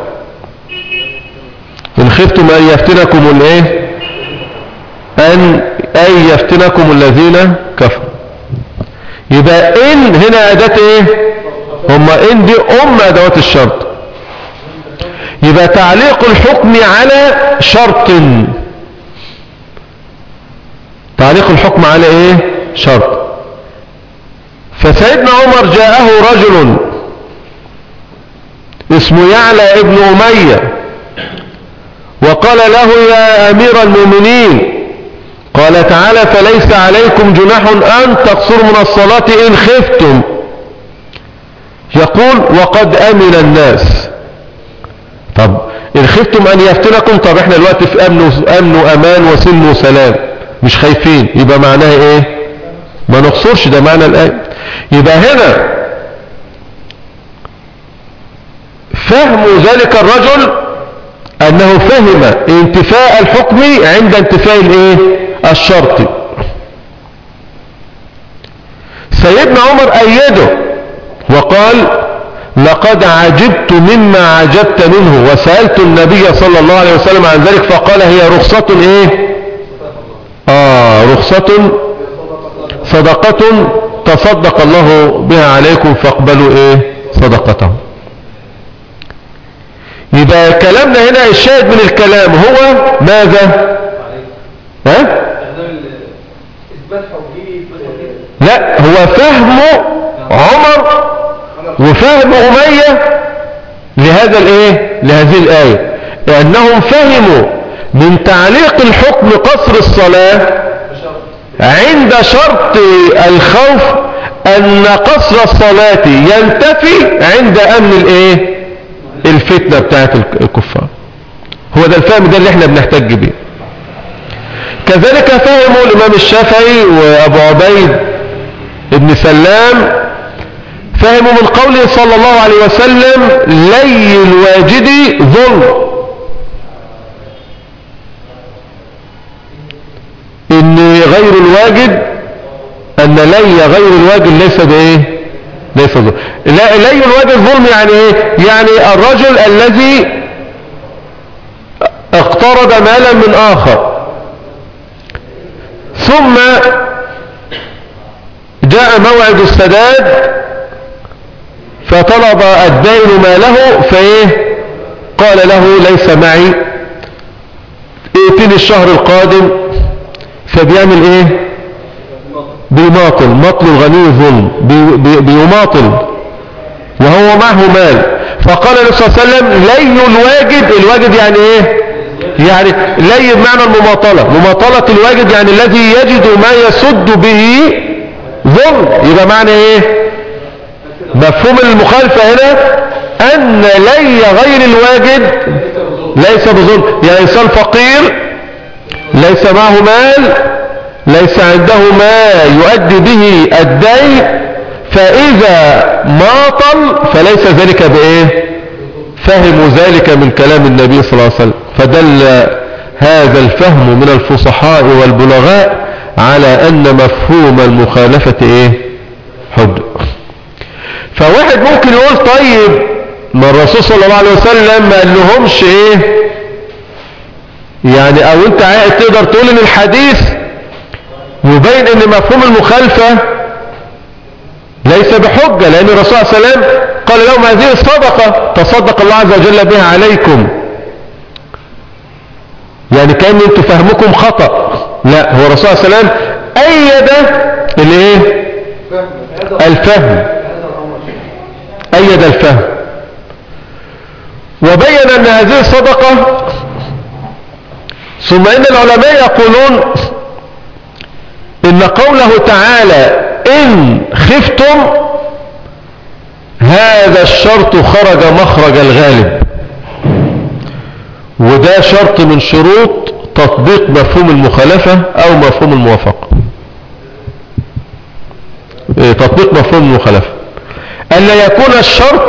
إن خفتم أن يفتنكم الإيه أن أن يفتنكم الذين كفروا يبقى إن هنا أداة إيه هم إن دي أم أدوات الشرط يبقى تعليق الحكم على شرط تعليق الحكم على ايه شرط فسيدنا عمر جاءه رجل اسمه يعلى ابن أمية وقال له يا أمير المؤمنين قال تعالى فليس عليكم جناح أن تقصروا من الصلاة إن خفتم يقول وقد أمن الناس طب إن خفتم أن يفتنكم طب احنا دلوقتي في أمن, أمن وأمان وسلم وسلام مش خايفين يبقى معناها ايه ما نقصرش ده معنى الآية يبقى هنا فهم ذلك الرجل أنه فهم انتفاء الحكم عند انتفاء الايه الشرط سيدنا عمر أيده وقال لقد عجبت مما عجبت منه وسألت النبي صلى الله عليه وسلم عن ذلك فقال هي رخصة ايه آه رخصة صدقة تصدق الله بها عليكم فاقبلوا ايه صدقته يبقى كلامنا هنا الشاهد من الكلام هو ماذا ها اثبات حجيه لا هو فهم عمر وفهم أمية لهذا الايه لهذه الآية لأنهم فهموا من تعليق الحكم قصر الصلاة عند شرط الخوف أن قصر الصلاة ينتفي عند أمن الايه الفتنة بتاعت الكفار هو ده الفهم ده اللي احنا بنحتج بيه كذلك فهموا الإمام الشافعي وأبو عبيد ابن سلام فهموا من قوله صلى الله عليه وسلم لي الواجد ظلم ان غير الواجد ان لي غير الواجد ليس بايه ليس ظلم لا لي الواجد ظلم يعني ايه يعني الرجل الذي اقترض مالا من اخر ثم جاء موعد السداد فطلب الدين ماله فايه قال له ليس معي ائتني الشهر القادم فبيعمل ايه بيماطل مطل الغني ظلم بي بي بيماطل وهو معه مال فقال النبي صلى الله عليه وسلم لي الواجد الواجد يعني ايه يعني لي بمعنى المماطلة مماطلة الواجد يعني الذي يجد ما يسد به ظلم يبقى معنى ايه مفهوم المخالفة هنا ان لي غير الواجد ليس بظلم يعني انسان فقير ليس معه مال ليس عنده ما يؤدي به الدين فإذا ماطل فليس ذلك بإيه فهموا ذلك من كلام النبي صلى الله عليه وسلم فدل هذا الفهم من الفصحاء والبلغاء على أن مفهوم المخالفة إيه حجة فواحد ممكن يقول طيب ما الرسول صلى الله عليه وسلم ما قال لهمش ايه يعني او انت عايز تقدر تقول ان الحديث يبين ان مفهوم المخالفة ليس بحجة لان الرسول صلى الله عليه وسلم قال لهم هذه الصدقة تصدق الله عز وجل بها عليكم يعني كان انتوا فهمكم خطأ لا هو الرسول صلى الله عليه وسلم ايد الايه الفهم ايد الفهم وبين ان هذه الصدقة ثم ان العلماء يقولون ان قوله تعالى ان خفتم هذا الشرط خرج مخرج الغالب وده شرط من شروط تطبيق مفهوم المخالفة او مفهوم الموافقة إيه، تطبيق مفهوم المخالفة ألا يكون الشرط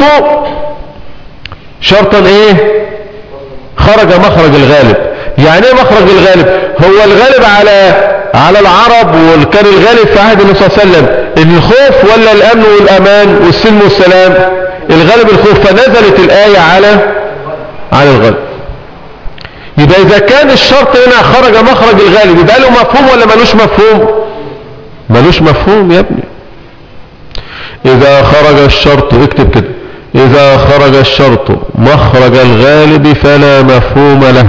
شرطا ايه خرج مخرج الغالب يعني ايه مخرج الغالب هو الغالب على على العرب وكان الغالب في عهد النبي صلى الله عليه وسلم الخوف ولا الامن والامان والسلم والسلام الغالب الخوف فنزلت الايه على على الغالب يبقى اذا كان الشرط هنا خرج مخرج الغالب يبقى له مفهوم ولا ملوش مفهوم ملوش مفهوم يا ابني اذا خرج الشرط اكتب كده اذا خرج الشرط مخرج الغالب فلا مفهوم له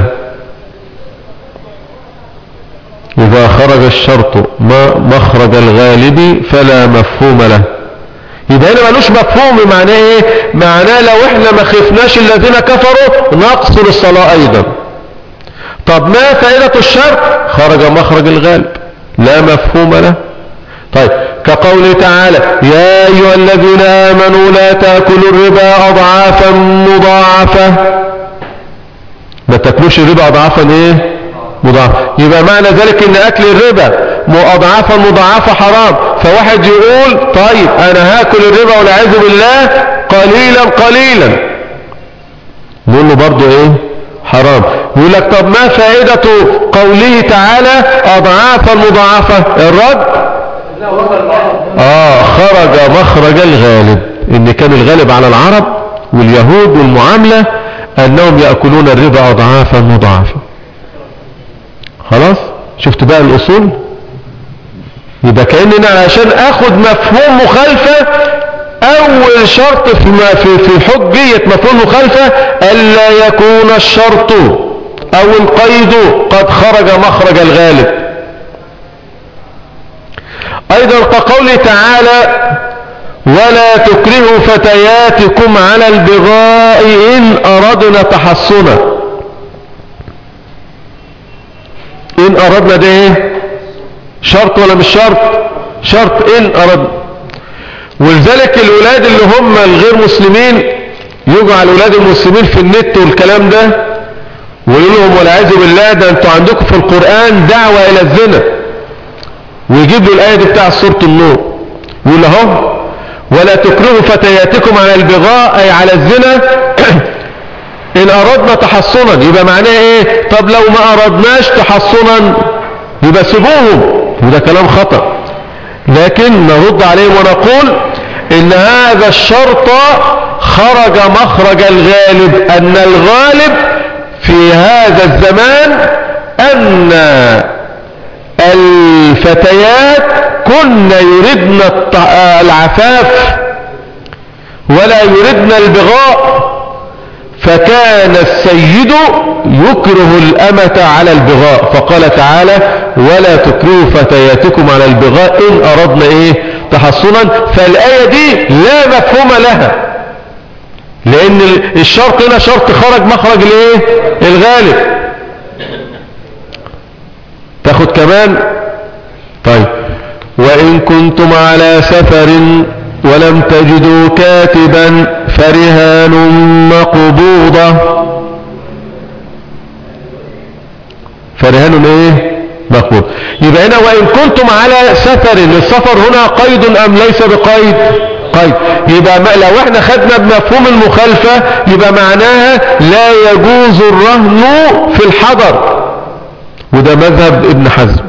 إذا خرج الشرط ما مخرج الغالب فلا مفهوم له يبقى هنا ملوش مفهوم معناه ايه معناه لو احنا ما خفناش الذين كفروا نقصر الصلاة ايضا طب ما فائدة الشرط خرج مخرج الغالب لا مفهوم له طيب كقوله تعالى يا ايها الذين امنوا لا تاكلوا الربا اضعافا مضاعفة ما تاكلوش الربا اضعافا ايه مضاعف يبقى معنى ذلك ان اكل الربا اضعافا مضاعفة حرام فواحد يقول طيب انا هاكل الربا والعياذ بالله قليلا قليلا نقول له برضه ايه حرام يقول لك طب ما فائدة قوله تعالى اضعافا مضاعفة الرد اه خرج مخرج الغالب ان كان الغالب على العرب واليهود والمعاملة انهم يأكلون الربا اضعافا مضاعفة خلاص شفت بقى الاصول يبقى كأننا عشان اخد مفهوم مخالفة اول شرط في ما في في حجية مفهوم مخالفة الا يكون الشرط او القيد قد خرج مخرج الغالب ايضا كقوله تعالى ولا تكرهوا فتياتكم على البغاء ان اردنا تحصنا ان اردنا ده ايه شرط ولا مش شرط شرط ان اردنا ولذلك الولاد اللي هم الغير مسلمين يجوا على الولاد المسلمين في النت والكلام ده ويقول لهم والعياذ بالله ده انتوا عندكم في القرآن دعوة الى الزنا ويجيب له الآية دي بتاع سورة النور يقول اهو ولا تكرهوا فتياتكم على البغاء اي على الزنا ان اردنا تحصنا يبقى معناه ايه طب لو ما اردناش تحصنا يبقى سيبوهم وده كلام خطأ لكن نرد عليهم ونقول ان هذا الشرط خرج مخرج الغالب ان الغالب في هذا الزمان ان الفتيات كن يردن الط- العفاف ولا يردن البغاء فكان السيد يكره الأمة على البغاء فقال تعالى ولا تكرهوا فتياتكم على البغاء إن أردنا إيه تحصنا فالآية دي لا مفهوم لها لأن الشرط هنا شرط خرج مخرج الإيه الغالب تاخد كمان طيب وإن كنتم على سفر ولم تجدوا كاتبا فرهان مقبوضة فرهان ايه مقبوض يبقى هنا وإن كنتم على سفر السفر هنا قيد أم ليس بقيد قيد يبقى ما لو احنا خدنا بمفهوم المخالفة يبقى معناها لا يجوز الرهن في الحضر وده مذهب ابن حزم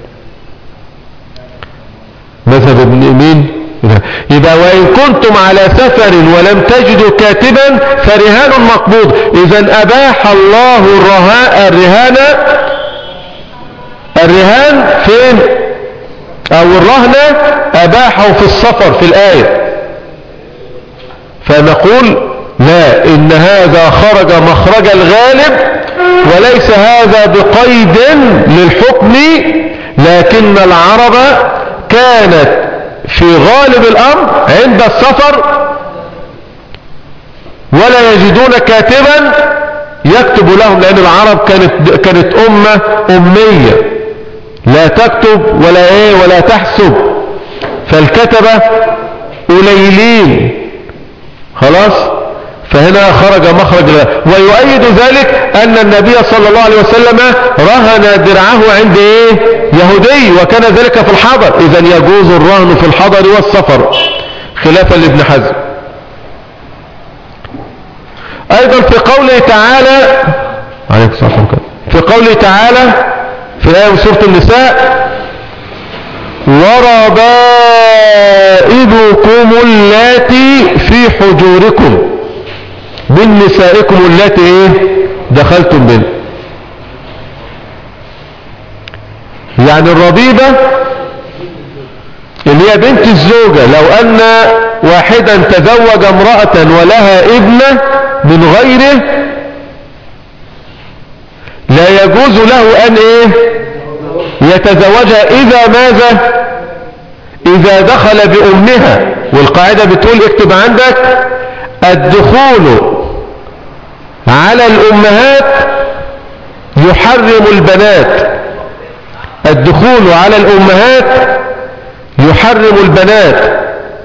مذهب ابن مين يبقى وإن كنتم على سفر ولم تجدوا كاتبا فرهان مقبوض إذا أباح الله الرهاء الرهان الرهان فين أو الرهن أباحه في السفر في الآية فنقول لا إن هذا خرج مخرج الغالب وليس هذا بقيد للحكم لكن العرب كانت في غالب الأمر عند السفر ولا يجدون كاتبا يكتب لهم لأن العرب كانت, كانت أمة أمية لا تكتب ولا ايه ولا تحسب فالكتبة قليلين خلاص فهنا خرج مخرج له ويؤيد ذلك ان النبي صلى الله عليه وسلم رهن درعه عند ايه يهودي وكان ذلك في الحضر اذا يجوز الرهن في الحضر والسفر خلافا لابن حزم ايضا في قوله تعالى عليكم الصلاة والسلام في قوله تعالى في آية سورة النساء وربائبكم اللاتي في حجوركم من نسائكم اللاتي ايه دخلتم بهم يعني الربيبة اللي هي بنت الزوجة لو ان واحدا تزوج امرأة ولها ابنة من غيره لا يجوز له ان ايه يتزوجها اذا ماذا اذا دخل بامها والقاعدة بتقول اكتب عندك الدخول على الامهات يحرم البنات الدخول على الامهات يحرم البنات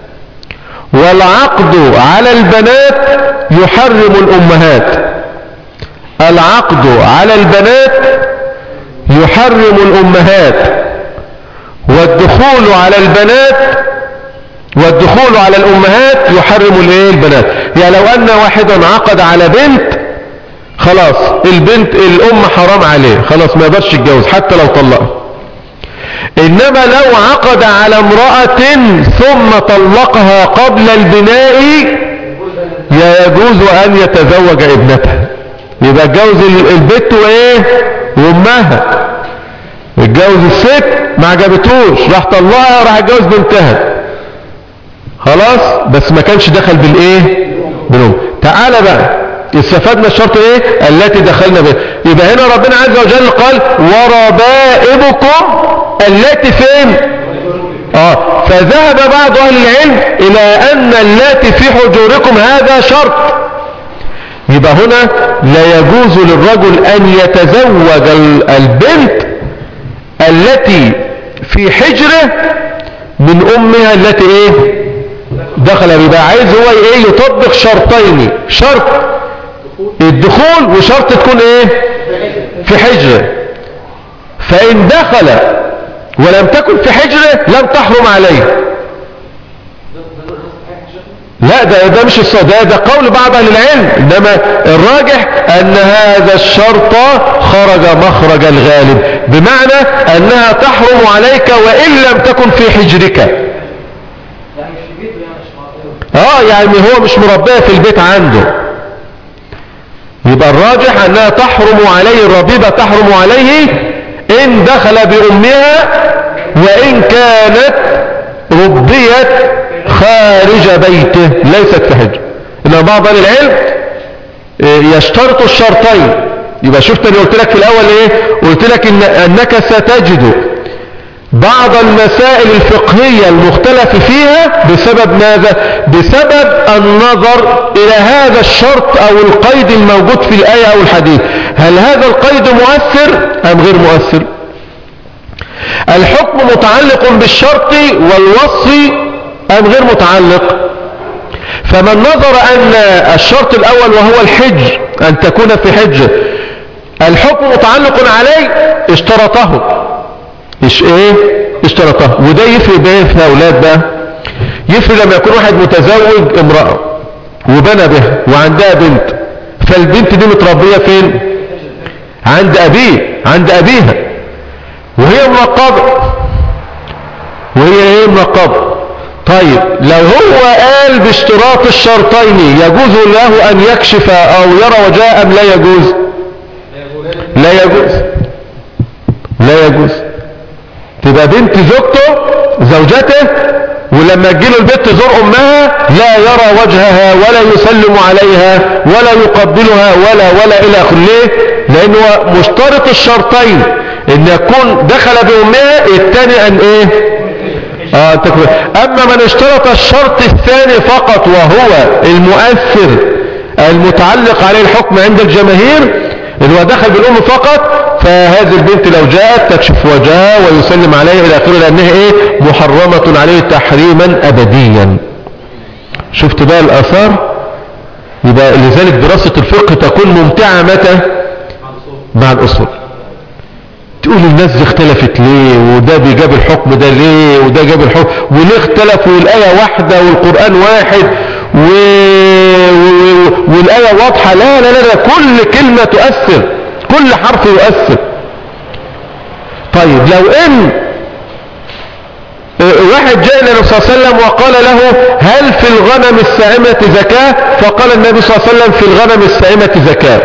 والعقد على البنات يحرم الامهات العقد على البنات يحرم الأمهات والدخول على البنات والدخول على الأمهات يحرم الايه البنات يعني لو أن واحدا عقد على بنت خلاص البنت الأم حرام عليه خلاص ما يقدرش يتجوز حتى لو طلقها إنما لو عقد على امرأة ثم طلقها قبل البناء يجوز أن يتزوج ابنتها يبقى اتجوز البت وايه وامها اتجوز الست ما عجبتوش راح طلقها راح اتجوز بنتها خلاص بس ما كانش دخل بالايه بالام تعالى بقى استفدنا الشرط ايه التي دخلنا به يبقى هنا ربنا عز وجل قال وربائبكم التي فين اه فذهب بعض اهل العلم الى ان التي في حجوركم هذا شرط يبقى هنا لا يجوز للرجل ان يتزوج البنت التي في حجره من امها التي ايه دخل يبقى عايز هو ايه يطبق شرطين شرط الدخول وشرط تكون ايه في حجره فان دخل ولم تكن في حجره لم تحرم عليه لا ده ده مش الص- ده ده قول بعض اهل العلم انما الراجح ان هذا الشرط خرج مخرج الغالب بمعنى انها تحرم عليك وان لم تكن في حجرك يعني مش في بيته يعني مش اه يعني هو مش مربيه في البيت عنده يبقى الراجح انها تحرم عليه الربيبة تحرم عليه ان دخل بامها وان كانت ربيت خارج بيته ليست في حجر ان بعض اهل العلم آه، يشترط الشرطين يبقى شفت اللي قلت لك في الاول ايه قلت لك إن انك ستجد بعض المسائل الفقهية المختلف فيها بسبب ماذا بسبب النظر الى هذا الشرط او القيد الموجود في الاية او الحديث هل هذا القيد مؤثر ام غير مؤثر الحكم متعلق بالشرط والوصف ام غير متعلق فمن نظر ان الشرط الاول وهو الحج ان تكون في حج الحكم متعلق عليه اشترطه ايش ايه اشترطه وده يفرق بين في اولاد بقى يفرق لما يكون واحد متزوج امرأة وبنى بها وعندها بنت فالبنت دي متربية فين عند ابيه عند ابيها وهي منقبة وهي ايه منقبة طيب لو هو قال باشتراط الشرطين يجوز له ان يكشف او يرى وجاء ام لا يجوز لا يجوز لا يجوز تبقى بنت زوجته زوجته ولما تجيله البيت تزور امها لا يرى وجهها ولا يسلم عليها ولا يقبلها ولا ولا الى اخره ليه لانه مشترط الشرطين ان يكون دخل بامها الثاني ان ايه اه تكبير. اما من اشترط الشرط الثاني فقط وهو المؤثر المتعلق عليه الحكم عند الجماهير اللي هو دخل بالام فقط فهذه البنت لو جاءت تكشف وجهها ويسلم عليها الى اخره لانها ايه محرمة عليه تحريما ابديا شفت بقى الاثار يبقى لذلك دراسة الفقه تكون ممتعة متى مع الاصول تقول الناس دي اختلفت ليه وده بيجاب الحكم ده ليه وده جاب الحكم وليه اختلفوا الآية واحدة والقرآن واحد و... و... والآية واضحة لا لا لا لا كل كلمة تؤثر كل حرف يؤثر طيب لو ان اه، واحد جاء الى النبي صلى الله عليه وسلم وقال له هل في الغنم السائمة زكاة فقال النبي صلى الله عليه وسلم في الغنم السائمة زكاة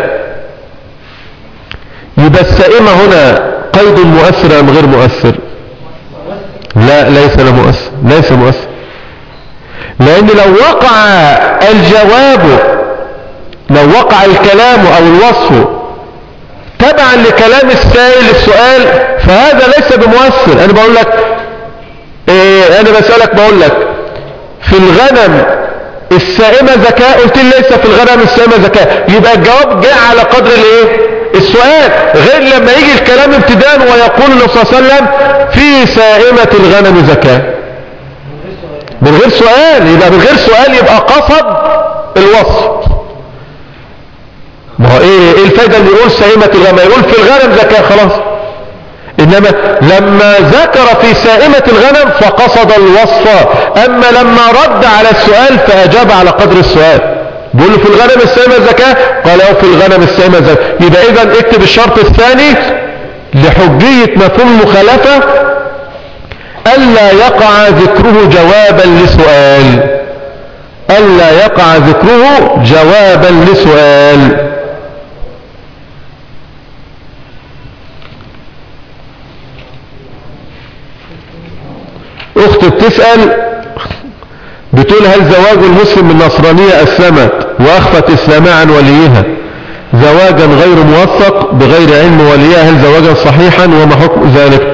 يبقى السائمة هنا قيد مؤثر ام غير مؤثر لا ليس له مؤثر ليس مؤثر لان لو وقع الجواب لو وقع الكلام او الوصف تبعا لكلام السائل السؤال فهذا ليس بمؤثر انا بقول لك إيه انا بسألك بقول لك في الغنم السائمة زكاة قلت لي ليس في الغنم السائمة زكاة يبقى الجواب جاء على قدر الايه السؤال غير لما يجي الكلام ابتداء ويقول النبي صلى الله عليه وسلم في سائمة الغنم زكاة من غير سؤال يبقى من غير سؤال يبقى قصد الوصف ما هو ايه ايه الفايدة اللي يقول سائمة الغنم يقول في الغنم زكاة خلاص انما لما ذكر في سائمة الغنم فقصد الوصف اما لما رد على السؤال فاجاب على قدر السؤال بيقول له في الغنم السائمة زكاة قال له في الغنم السائمة زكاة يبقى اذا اكتب الشرط الثاني لحجية مفهوم المخالفة ألا يقع ذكره جوابا لسؤال ألا يقع ذكره جوابا لسؤال أخت بتسأل بتقول هل زواج المسلم من نصرانية أسلمت وأخفت إسلامها عن وليها زواجا غير موثق بغير علم وليها هل زواجا صحيحا وما حكم ذلك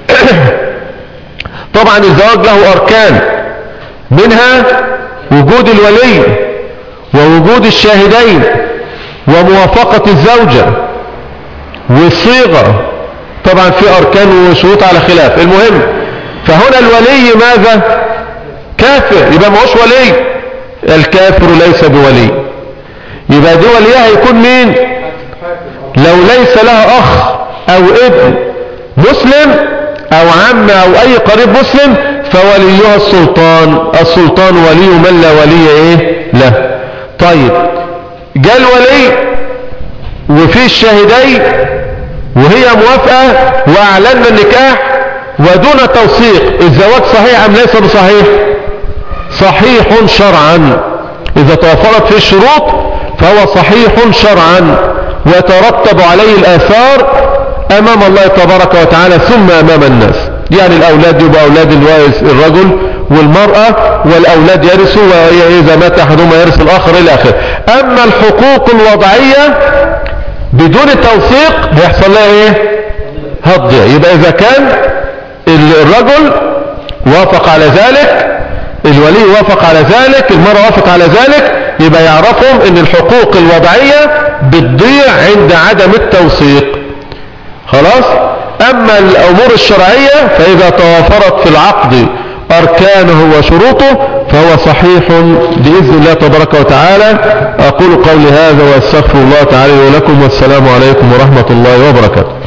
طبعا الزواج له أركان منها وجود الولي ووجود الشاهدين وموافقة الزوجة والصيغة طبعا في أركان وشروط على خلاف المهم فهنا الولي ماذا كافر يبقى ماهوش ولي الكافر ليس بولي يبقى دي وليها هيكون مين لو ليس لها اخ او ابن مسلم او عم او اي قريب مسلم فوليها السلطان السلطان ولي من لا ولي ايه له طيب جاء الولي وفي الشاهدين وهي موافقة واعلنا النكاح ودون توثيق الزواج صحيح ام ليس بصحيح صحيح شرعا اذا توفرت فيه الشروط فهو صحيح شرعا ويترتب عليه الاثار امام الله تبارك وتعالى ثم امام الناس يعني الاولاد يبقى اولاد الوارث الرجل والمرأة والاولاد يرثوا واذا مات احدهما يرث الاخر الى اخره اما الحقوق الوضعية بدون توثيق هيحصل لها ايه هتضيع يبقى اذا كان الرجل وافق على ذلك الولي وافق على ذلك المرأة وافق على ذلك يبقى يعرفهم ان الحقوق الوضعية بتضيع عند عدم التوثيق خلاص اما الامور الشرعية فاذا توافرت في العقد اركانه وشروطه فهو صحيح باذن الله تبارك وتعالى اقول قولي هذا واستغفر الله تعالى ولكم والسلام عليكم ورحمة الله وبركاته